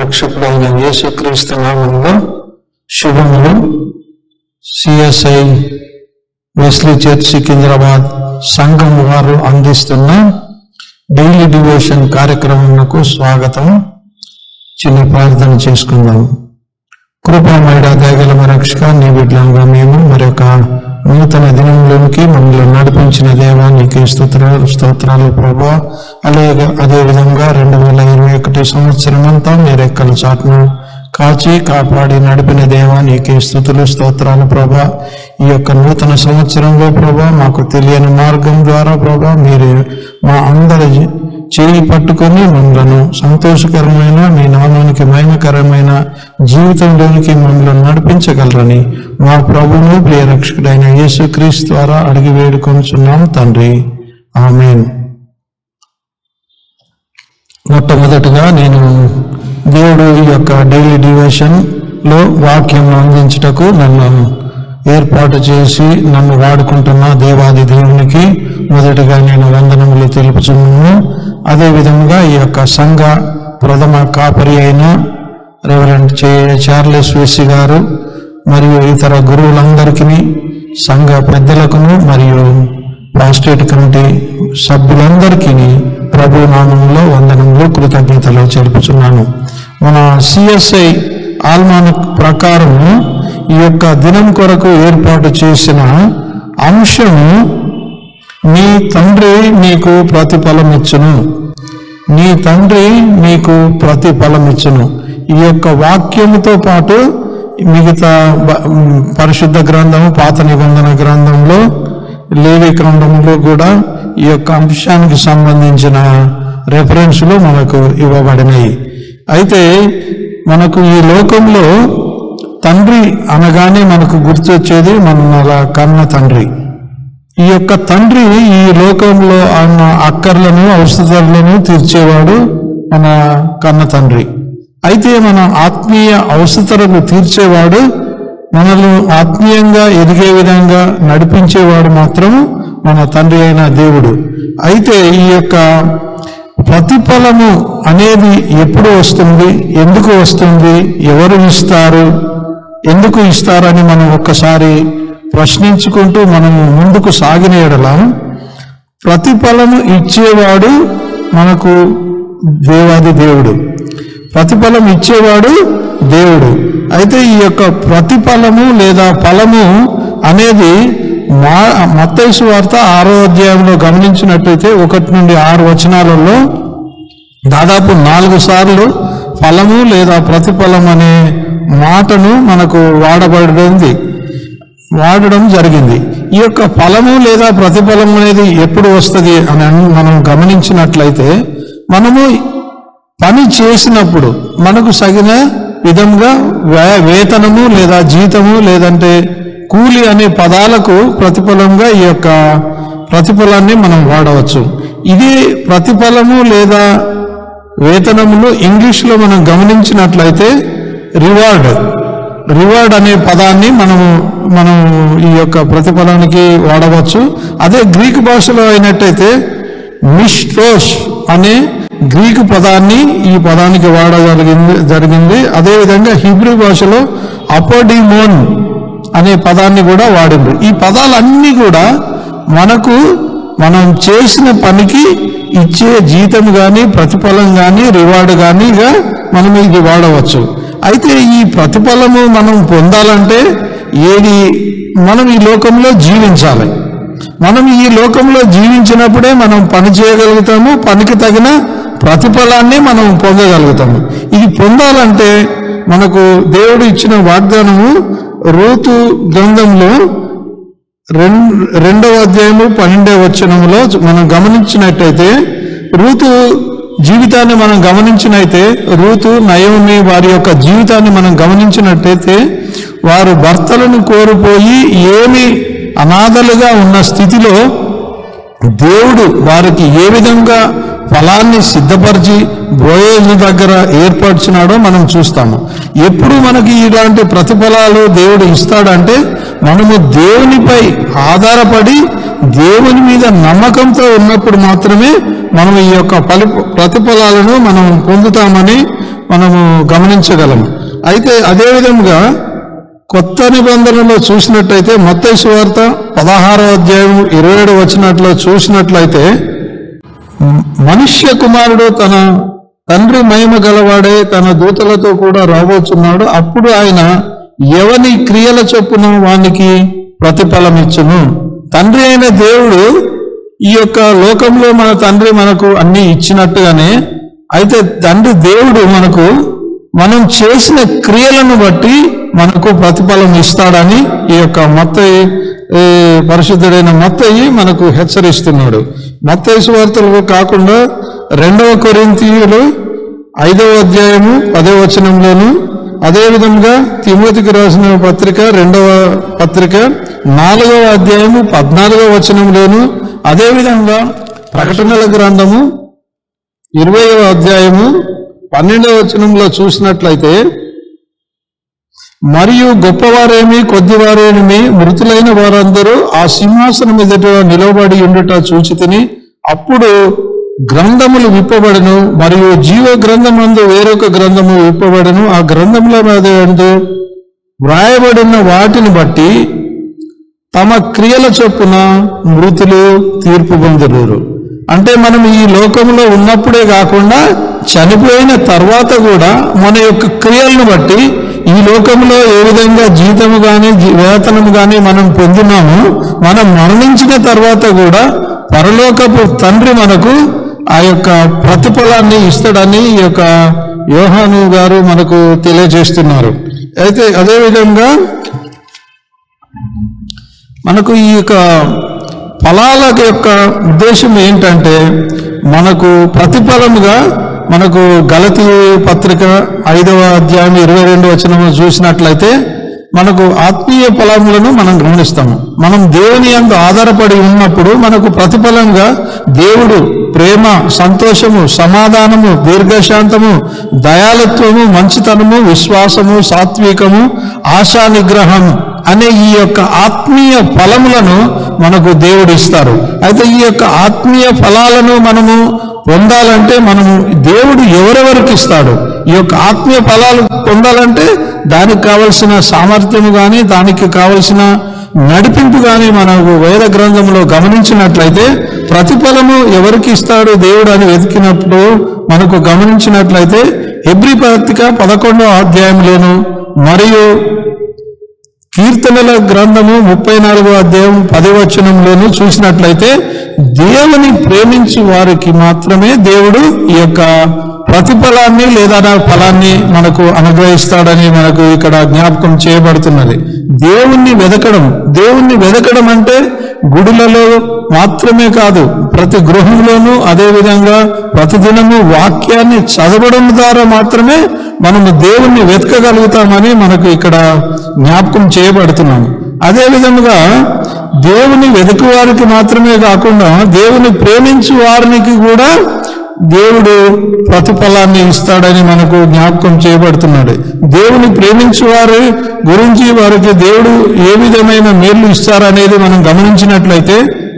రక్షకుడైన యేసుక్రీస్తు నామంలో శుభములు సిఎస్ఐ వెస్లీ చర్చ్ సికింద్రాబాద్ సంఘం వారు అందిస్తున్న డైలీ డివోషన్ కార్యక్రమంకు స్వాగతం చిన్న ప్రార్థన చేసుకుందాం కృపామేడ దయగల రక్షక నీ బిడ్డలుగా మేము మరొక నూతన దినంలోనికి మమ్మల్ని నడిపించిన దేవా నీకే స్తోత్రాలు స్తోత్రాలు ప్రభా అలాగే అదే విధంగా రెండు వేల ఇరవై ఒకటి సంవత్సరం అంతా మీ రెక్కల చాటును కాచి కాపాడి నడిపిన దేవా నీకే స్థుతులు స్తోత్రాలు ప్రభా ఈ యొక్క నూతన సంవత్సరంలో ప్రభా మాకు తెలియని మార్గం ద్వారా ప్రభా మీరు మా అందరి జీ- చేయి పట్టుకొని మమ్మలను సంతోషకరమైన మీ నామానికి మహిమకరమైన జీవితంలోనికి మమ్మల్ని నడిపించగలరని మా ప్రభువును ప్రియ రక్షకుడైన యేసుక్రీస్తు ద్వారా అడిగి వేడుకొంచున్నాం తండ్రి ఆమెన్ మొట్టమొదటగా నేను దేవుడు ఈ యొక్క డైలీ డివోషన్ లో వాక్యం అందించుటకు నన్ను ఏర్పాటు చేసి నన్ను వాడుకుంటున్న దేవాది దేవునికి మొదటగా నేను వందనములు తెలుపుచున్నాను అదే విధంగా ఈ యొక్క సంఘ ప్రథమ కాపరి అయిన రెవరెంట్ చే చార్లెస్ వేసి గారు మరియు ఇతర గురువులందరికీ సంఘ పెద్దలకును మరియు ప్రాస్టేట్ కమిటీ సభ్యులందరికీ ప్రభు నామంలో వందనములు కృతజ్ఞతలు జరుపుచున్నాను మన సిఎస్ఐ ఆల్మానక్ ప్రకారము ఈ యొక్క దినం కొరకు ఏర్పాటు చేసిన అంశము నీ తండ్రి నీకు ప్రతిఫలం ఇచ్చును నీ తండ్రి నీకు ప్రతిఫలం ఇచ్చును ఈ యొక్క వాక్యముతో పాటు మిగతా బ- మ్, పరిశుద్ధ గ్రంథము పాత నిబంధన గ్రంథంలో లేవి గ్రంథంలో కూడా ఈ యొక్క అంశానికి సంబంధించిన రెఫరెన్స్లు మనకు ఇవ్వబడినాయి అయితే మనకు ఈ లోకంలో తండ్రి అనగానే మనకు గుర్తొచ్చేది మన కన్న తండ్రి ఈ యొక్క తండ్రి ఈ లోకంలో ఉన్న అక్కర్లను అవసరాలను తీర్చేవాడు మన కన్న తండ్రి అయితే మన ఆత్మీయ అవసరతలను తీర్చేవాడు మనల్ని ఆత్మీయంగా ఎదిగే విధంగా నడిపించేవాడు మాత్రం మన తండ్రి అయిన దేవుడు అయితే ఈ యొక్క ప్రతిఫలము అనేది ఎప్పుడు వస్తుంది ఎందుకు వస్తుంది ఎవరు ఇస్తారు ఎందుకు ఇస్తారని మనం ఒక్కసారి ప్రశ్నించుకుంటూ మనం ముందుకు సాగిన ఎడల ప్రతిఫలము ఇచ్చేవాడు మనకు దేవాది దేవుడు ప్రతిఫలం ఇచ్చేవాడు దేవుడు అయితే ఈ యొక్క ప్రతిఫలము లేదా ఫలము అనేది మా మత్తైసు వార్త ఆరో అధ్యాయంలో గమనించినట్టయితే ఒకటి నుండి ఆరు వచనాలలో దాదాపు నాలుగు సార్లు ఫలము లేదా ప్రతిఫలం అనే మాటను మనకు వాడబడింది వాడడం జరిగింది ఈ యొక్క ఫలము లేదా ప్రతిఫలం అనేది ఎప్పుడు వస్తుంది అని అన్- మనం గమనించినట్లయితే మనము పని చేసినప్పుడు మనకు సగిన విధంగా వే- వేతనము లేదా జీతము లేదంటే కూలి అనే పదాలకు ప్రతిఫలంగా ఈ యొక్క ప్రతిఫలాన్ని మనం వాడవచ్చు ఇది ప్రతిఫలము లేదా వేతనములు ఇంగ్లీష్లో మనం గమనించినట్లయితే రివార్డ్ రివార్డ్ అనే పదాన్ని మనము మనం ఈ యొక్క ప్రతిఫలానికి వాడవచ్చు అదే గ్రీక్ భాషలో అయినట్టయితే మిస్ట్రోస్ అనే గ్రీకు పదాన్ని ఈ పదానికి వాడగలిగింది జరిగింది అదేవిధంగా హిబ్రూ భాషలో అపోడిమోన్ అనే పదాన్ని కూడా వాడింది ఈ పదాలన్నీ కూడా మనకు మనం చేసిన పనికి ఇచ్చే జీతం కానీ ప్రతిఫలం కానీ రివార్డు కానీగా మనం ఇది వాడవచ్చు అయితే ఈ ప్రతిఫలము మనం పొందాలంటే ఏది మనం ఈ లోకంలో జీవించాలి మనం ఈ లోకంలో జీవించినప్పుడే మనం పని చేయగలుగుతాము పనికి తగిన ప్రతిఫలాన్ని మనం పొందగలుగుతాము ఇది పొందాలంటే మనకు దేవుడు ఇచ్చిన వాగ్దానము రూతు గ్రంథంలో రెం- రెండవ అధ్యాయము పన్నెండవ వచనములో మనం గమనించినట్టయితే రూతు జీవితాన్ని మనం గమనించినైతే రూతు నయోమి వారి యొక్క జీవితాన్ని మనం గమనించినట్టయితే వారు భర్తలను కోల్పోయి ఏమి అనాథలుగా ఉన్న స్థితిలో దేవుడు వారికి ఏ విధంగా ఫలాన్ని సిద్ధపరిచి బోయేజు దగ్గర ఏర్పరిచినాడో మనం చూస్తాము ఎప్పుడు మనకి ఇలాంటి ప్రతిఫలాలు దేవుడు ఇస్తాడంటే మనము దేవునిపై ఆధారపడి దేవుని మీద నమ్మకంతో ఉన్నప్పుడు మాత్రమే మనం ఈ యొక్క ఫలి ప్రతిఫలాలను మనం పొందుతామని మనము గమనించగలము అయితే అదే విధంగా కొత్త నిబంధనలో చూసినట్టయితే మత్తయి సువార్త పదహారో అధ్యాయం ఇరవై ఏడు వచ్చినట్లు చూసినట్లయితే మ- మనుష్య కుమారుడు తన తండ్రి మహిమ గలవాడే తన దూతలతో కూడా రాబోతున్నాడు అప్పుడు ఆయన ఎవని క్రియల చొప్పున వానికి ప్రతిఫలం ఇచ్చును తండ్రి అయిన దేవుడు ఈ యొక్క లోకంలో మన తండ్రి మనకు అన్ని ఇచ్చినట్టుగానే అయితే తండ్రి దేవుడు మనకు మనం చేసిన క్రియలను బట్టి మనకు ప్రతిఫలం ఇస్తాడని ఈ యొక్క మత్తయి ఏ, పరిశుద్ధుడైన మత్తయి మనకు హెచ్చరిస్తున్నాడు మత్తయి సువార్తలు కాకుండా రెండవ కొరింతీయులు ఐదవ అధ్యాయము పదవ వచనంలోను అదేవిధంగా తిమోతికి రాసిన పత్రిక రెండవ పత్రిక నాలుగవ అధ్యాయము పద్నాలుగవ వచనంలోను అదేవిధంగా ప్రకటనల గ్రంథము ఇరవయవ అధ్యాయము పన్నెండవ వచనంలో చూసినట్లయితే మరియు గొప్పవారేమి కొద్దివారేమి మృతులైన వారందరూ ఆ సింహాసనం ఎదుట నిలబడి ఉండుట చూచితిని అప్పుడు గ్రంథములు విప్పబడను మరియు జీవ గ్రంథమందు వేరొక గ్రంథము విప్పబడను ఆ గ్రంథముల మీద యందు వ్రాయబడిన వాటిని బట్టి తమ క్రియల చొప్పున మృతులు తీర్పు పొందలేరు అంటే మనం ఈ లోకంలో ఉన్నప్పుడే కాకుండా చనిపోయిన తర్వాత కూడా మన యొక్క క్రియలను బట్టి ఈ లోకంలో ఏ విధంగా జీతము గాని జీ- వేతనము గాని మనం పొందినామో మనం మరణించిన తర్వాత కూడా పరలోకపు తండ్రి మనకు ఆ యొక్క ప్రతిఫలాన్ని ఇస్తాడని ఈ యొక్క యోహాను గారు మనకు తెలియజేస్తున్నారు అయితే అదేవిధంగా మనకు ఈ యొక్క ఫలాల యొక్క ఉద్దేశం ఏంటంటే మనకు ప్రతిఫలముగా మనకు గలతి పత్రిక ఐదవ అధ్యాయం ఇరవై రెండు వచనము చూసినట్లయితే మనకు ఆత్మీయ ఫలములను మనం గమనిస్తాము మనం దేవుని యందు ఆధారపడి ఉన్నప్పుడు మనకు ప్రతిఫలంగా దేవుడు ప్రేమ సంతోషము సమాధానము దీర్ఘశాంతము దయాలత్వము మంచితనము విశ్వాసము సాత్వికము ఆశా నిగ్రహము అనే ఈ యొక్క ఆత్మీయ ఫలములను మనకు దేవుడు ఇస్తారు అయితే ఈ యొక్క ఆత్మీయ ఫలాలను మనము పొందాలంటే మనము దేవుడు ఎవరెవరికి ఇస్తాడు ఈ యొక్క ఆత్మీయ ఫలాలు పొందాలంటే దానికి కావలసిన సామర్థ్యము కానీ దానికి కావలసిన నడిపింపు కానీ మనకు వేద గ్రంథంలో గమనించినట్లయితే ప్రతిఫలము ఎవరికి ఇస్తాడు దేవుడు అని వెతికినప్పుడు మనకు గమనించినట్లయితే ఎబ్రి పత్రిక పదకొండవ అధ్యాయంలోను మరియు కీర్తనల గ్రంథము ముప్పై నాలుగో అధ్యాయం పదివచనంలోను చూసినట్లయితే దేవుని ప్రేమించి వారికి మాత్రమే దేవుడు ఈ యొక్క ప్రతిఫలాన్ని లేదా నా ఫలాన్ని మనకు అనుగ్రహిస్తాడని మనకు ఇక్కడ జ్ఞాపకం చేయబడుతున్నది దేవుణ్ణి వెదకడం దేవుణ్ణి వెదకడం అంటే గుడులలో మాత్రమే కాదు ప్రతి గృహంలోనూ అదే విధంగా ప్రతిదినము వాక్యాన్ని చదవడం ద్వారా మాత్రమే మనము దేవుణ్ణి వెతకగలుగుతామని మనకు ఇక్కడ జ్ఞాపకం చేయబడుతున్నాము అదే విధముగా దేవుని వెతుకు వారికి మాత్రమే కాకుండా దేవుని ప్రేమించు వారికి కూడా దేవుడు ప్రతిఫలాన్ని ఇస్తాడని మనకు జ్ఞాపకం చేయబడుతున్నాడు దేవుని ప్రేమించు వారి గురించి వారికి దేవుడు ఏ విధమైన మేలు ఇస్తారనేది మనం గమనించినట్లయితే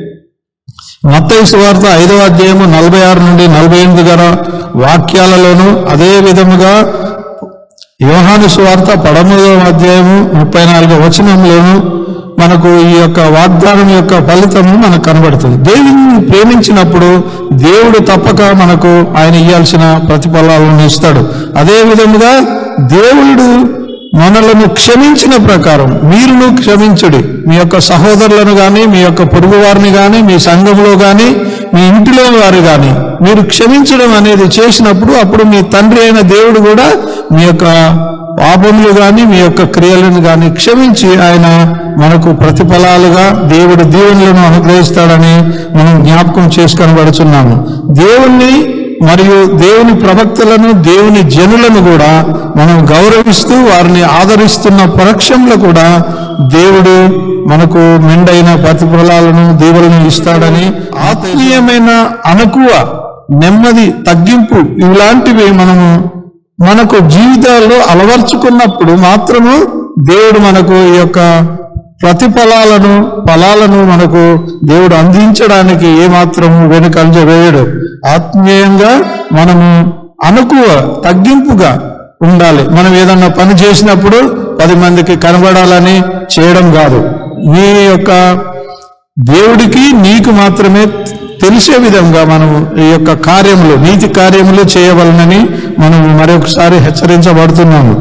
మత్తయి సువార్త ఐదవ అధ్యాయము నలభై ఆరు నుండి నలభై ఎనిమిది గల వాక్యాలలోను అదే విధముగా యోహాను సువార్త పదమూడవ అధ్యాయము ముప్పై నాలుగవ వచనంలోను మనకు ఈ యొక్క వాగ్దానం యొక్క ఫలితము మనకు కనబడుతుంది దేవుని ప్రేమించినప్పుడు దేవుడు తప్పక మనకు ఆయన ఇవ్వాల్సిన ప్రతిఫలాలను ఇస్తాడు అదే విధముగా దేవుడు మనలను క్షమించిన ప్రకారం మీరును క్షమించుడి మీ యొక్క సహోదరులను కానీ మీ యొక్క పొరుగు వారిని కానీ మీ సంఘంలో కానీ మీ ఇంటిలో వారు కానీ మీరు క్షమించడం అనేది చేసినప్పుడు అప్పుడు మీ తండ్రి అయిన దేవుడు కూడా మీ యొక్క పాపములు కానీ మీ యొక్క క్రియలను కానీ క్షమించి ఆయన మనకు ప్రతిఫలాలుగా దేవుడు దీవెనలను అనుగ్రహిస్తాడని మనం జ్ఞాపకం చేసుకొనబడుచున్నాము దేవుణ్ణి మరియు దేవుని ప్రవక్తలను దేవుని జనులను కూడా మనం గౌరవిస్తూ వారిని ఆదరిస్తున్న పరక్షంలో కూడా దేవుడు మనకు మెండైన ప్రతిఫలాలను దేవులను ఇస్తాడని ఆత్మీయమైన అనుకువ నెమ్మది తగ్గింపు ఇలాంటివి మనము మనకు జీవితాల్లో అలవర్చుకున్నప్పుడు మాత్రము దేవుడు మనకు ఈ యొక్క ప్రతిఫలాలను ఫలాలను మనకు దేవుడు అందించడానికి ఏమాత్రము వెనుకంజ వేయడు ఆత్మీయంగా మనము అనుకువ తగ్గింపుగా ఉండాలి మనం ఏదన్నా పని చేసినప్పుడు పది మందికి కనబడాలని చేయడం కాదు నీ యొక్క దేవుడికి నీకు మాత్రమే తెలిసే విధంగా మనం ఈ యొక్క కార్యములు నీతి కార్యములు చేయవలనని మనం మరొకసారి హెచ్చరించబడుతున్నాము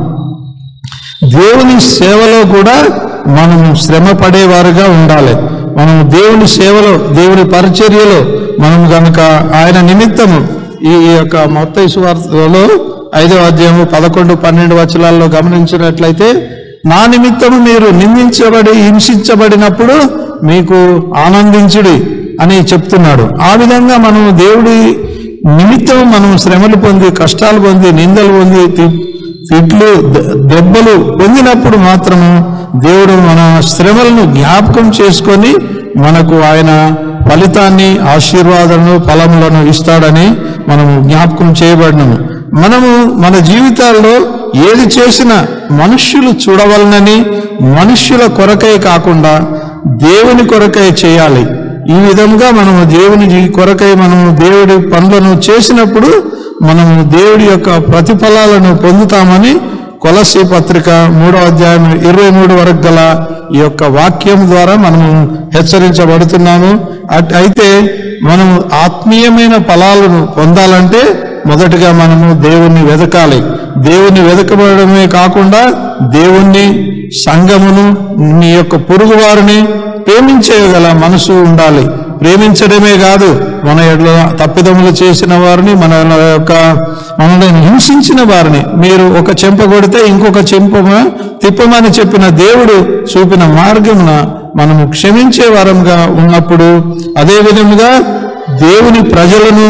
దేవుని సేవలో కూడా మనం శ్రమ పడేవారుగా ఉండాలి మనం దేవుని సేవలో దేవుని పరిచర్యలో మనం గనుక ఆయన నిమిత్తము ఈ యొక్క మొత్త సువార్తలో ఐదవ అధ్యాయము పదకొండు పన్నెండు వచనాల్లో గమనించినట్లయితే నా నిమిత్తము మీరు నిందించబడి హింసించబడినప్పుడు మీకు ఆనందించుడి అని చెప్తున్నాడు ఆ విధంగా మనం దేవుడి నిమిత్తం మనం శ్రమలు పొంది కష్టాలు పొంది నిందలు పొంది తి- తిట్లు ద- దెబ్బలు పొందినప్పుడు మాత్రము దేవుడు మన శ్రమలను జ్ఞాపకం చేసుకొని మనకు ఆయన ఫలితాన్ని ఆశీర్వాదాలను ఫలములను ఇస్తాడని మనము జ్ఞాపకం చేయబడినము మనము మన జీవితాల్లో ఏది చేసినా మనుష్యులు చూడవలనని మనుష్యుల కొరకై కాకుండా దేవుని కొరకై చేయాలి ఈ విధంగా మనము దేవుని జీ- కొరకై మనము దేవుడి పనులను చేసినప్పుడు మనము దేవుడి యొక్క ప్రతిఫలాలను పొందుతామని కొలసి పత్రిక మూడో అధ్యాయం ఇరవై మూడు వరకు గల ఈ యొక్క వాక్యం ద్వారా మనము హెచ్చరించబడుతున్నాము అట్- అయితే మనము ఆత్మీయమైన ఫలాలను పొందాలంటే మొదటగా మనము దేవుణ్ణి వెతకాలి దేవుణ్ణి వెతకబడమే కాకుండా దేవుణ్ణి సంఘమును నీ యొక్క పొరుగువారిని ప్రేమించగల మనసు ఉండాలి ప్రేమించడమే కాదు మన ఎడ్ల తప్పిదములు చేసిన వారిని మన యొక్క మనల్ని హింసించిన వారిని మీరు ఒక చెంప కొడితే ఇంకొక చెంప తిప్పమని చెప్పిన దేవుడు చూపిన మార్గమున మనము క్షమించే వారంగా ఉన్నప్పుడు అదే విధముగా దేవుని ప్రజలను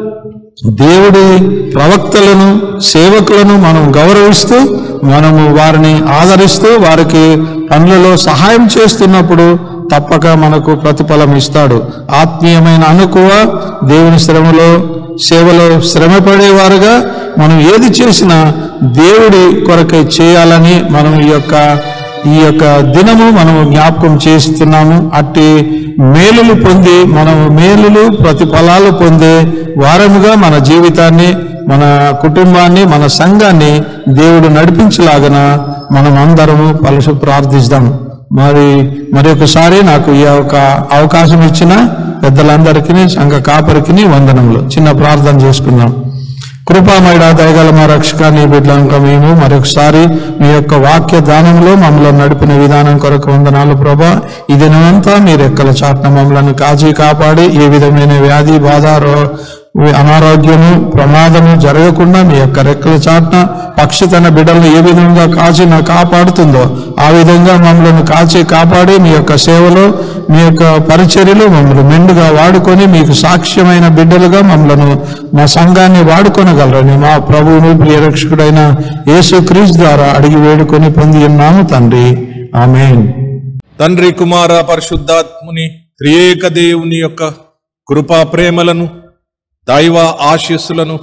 దేవుడి ప్రవక్తలను సేవకులను మనం గౌరవిస్తూ మనము వారిని ఆదరిస్తూ వారికి పనులలో సహాయం చేస్తున్నప్పుడు తప్పక మనకు ప్రతిఫలం ఇస్తాడు ఆత్మీయమైన అనుకువ దేవుని శ్రమలో సేవలో శ్రమ పడేవారుగా మనం ఏది చేసినా దేవుడి కొరకై చేయాలని మనం ఈ యొక్క ఈ యొక్క దినము మనము జ్ఞాపకం చేస్తున్నాము అట్టి మేలులు పొంది మనము మేలులు ప్రతిఫలాలు పొందే వారముగా మన జీవితాన్ని మన కుటుంబాన్ని మన సంఘాన్ని దేవుడు నడిపించలాగన మనం అందరము పలుసు ప్రార్థిస్తాం మరి మరొకసారి నాకు ఈ యొక్క అవకాశం ఇచ్చిన పెద్దలందరికీ సంఘ కాపరికి వందనములు చిన్న ప్రార్థన చేసుకుందాం కృపామయుడ దయగల మా రక్షక నీ బిడ్డలంక మేము మరొకసారి మీ యొక్క వాక్య దానంలో మమ్మల్ని నడిపిన విధానం కొరకు వందనాలు ప్రభా ఈ దినమంతా మీ రెక్కల చాట్న మమ్మల్ని కాచి కాపాడి ఏ విధమైన వ్యాధి బాధ రో- అనారోగ్యము ప్రమాదము జరగకుండా మీ యొక్క రెక్కల చాట్న పక్షి తన బిడ్డలను ఏ విధంగా కాచి నా కాపాడుతుందో ఆ విధంగా మమ్మల్ని కాచి కాపాడి మీ యొక్క సేవలో మీ యొక్క పరిచర్యలు మమ్మల్ని మెండుగా వాడుకొని మీకు సాక్ష్యమైన బిడ్డలుగా మమ్మలను మా సంఘాన్ని వాడుకొనగలరని మా ప్రభువును ప్రియరక్షకుడైన యేసు క్రీస్తు ద్వారా అడిగి వేడుకొని పొంది ఉన్నాము తండ్రి ఆమెన్ తండ్రి కుమార పరిశుద్ధాత్ముని త్రియేక దేవుని యొక్క కృపా ప్రేమలను దైవ ఆశీస్సులను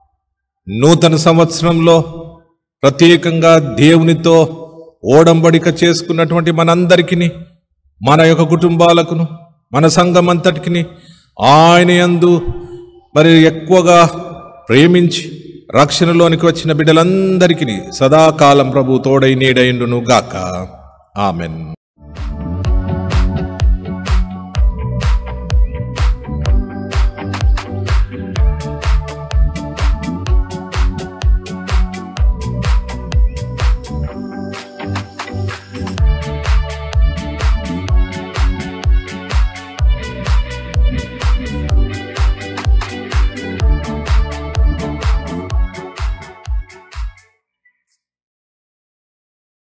నూతన సంవత్సరంలో ప్రత్యేకంగా దేవునితో ఓడంబడిక చేసుకున్నటువంటి మనందరికీ మన యొక్క కుటుంబాలకును మన సంఘం అంతటికి ఆయన యందు మరి ఎక్కువగా ప్రేమించి రక్షణలోనికి వచ్చిన బిడ్డలందరికీ సదాకాలం ప్రభు తోడై నీడైండును గాక ఆమెన్